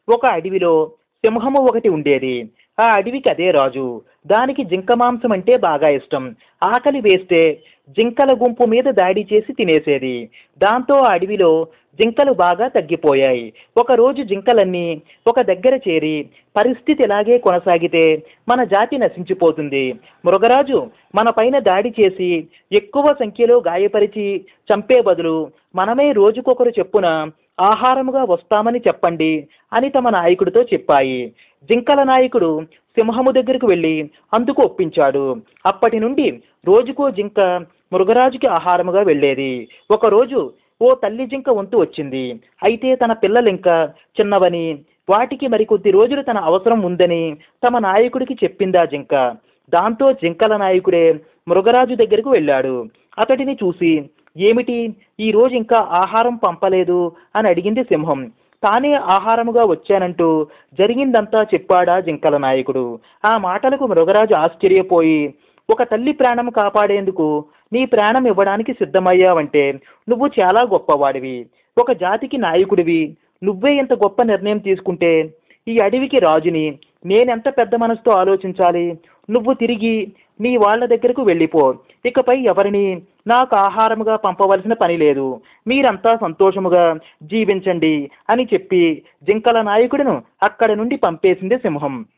ఒక అడవిలో సింహము ఒకటి ఉండేది ఆ అడవికి అదే రాజు దానికి జింక మాంసం అంటే బాగా ఇష్టం ఆకలి వేస్తే జింకల గుంపు మీద దాడి చేసి తినేసేది దాంతో ఆ అడవిలో జింకలు బాగా తగ్గిపోయాయి ఒకరోజు జింకలన్నీ ఒక దగ్గర చేరి పరిస్థితి ఇలాగే కొనసాగితే మన జాతి నశించిపోతుంది మృగరాజు మన పైన దాడి చేసి ఎక్కువ సంఖ్యలో గాయపరిచి చంపే బదులు మనమే రోజుకొకరు చెప్పున ఆహారముగా వస్తామని చెప్పండి అని తమ నాయకుడితో చెప్పాయి జింకల నాయకుడు సింహము దగ్గరకు వెళ్ళి అందుకు ఒప్పించాడు అప్పటి నుండి రోజుకో జింక మృగరాజుకి ఆహారముగా వెళ్ళేది ఒకరోజు ఓ తల్లి జింక వంతు వచ్చింది అయితే తన పిల్లలింకా చిన్నవని వాటికి మరికొద్ది రోజులు తన అవసరం ఉందని తమ నాయకుడికి చెప్పిందా జింక దాంతో జింకల నాయకుడే మృగరాజు దగ్గరకు వెళ్ళాడు అతడిని చూసి ఏమిటి ఈ రోజు ఇంకా ఆహారం పంపలేదు అని అడిగింది సింహం తానే ఆహారముగా వచ్చానంటూ జరిగిందంతా చెప్పాడా జింకల నాయకుడు ఆ మాటలకు మృగరాజు ఆశ్చర్యపోయి ఒక తల్లి ప్రాణం కాపాడేందుకు నీ ప్రాణం ఇవ్వడానికి సిద్ధమయ్యావంటే నువ్వు చాలా గొప్పవాడివి ఒక జాతికి నాయకుడివి నువ్వే ఇంత గొప్ప నిర్ణయం తీసుకుంటే ఈ అడవికి రాజుని నేనెంత పెద్ద మనసుతో ఆలోచించాలి నువ్వు తిరిగి నీ వాళ్ళ దగ్గరకు వెళ్ళిపో ఇకపై ఎవరిని నాకు ఆహారముగా పంపవలసిన పని లేదు మీరంతా సంతోషముగా జీవించండి అని చెప్పి జింకల నాయకుడిను అక్కడి నుండి పంపేసింది సింహం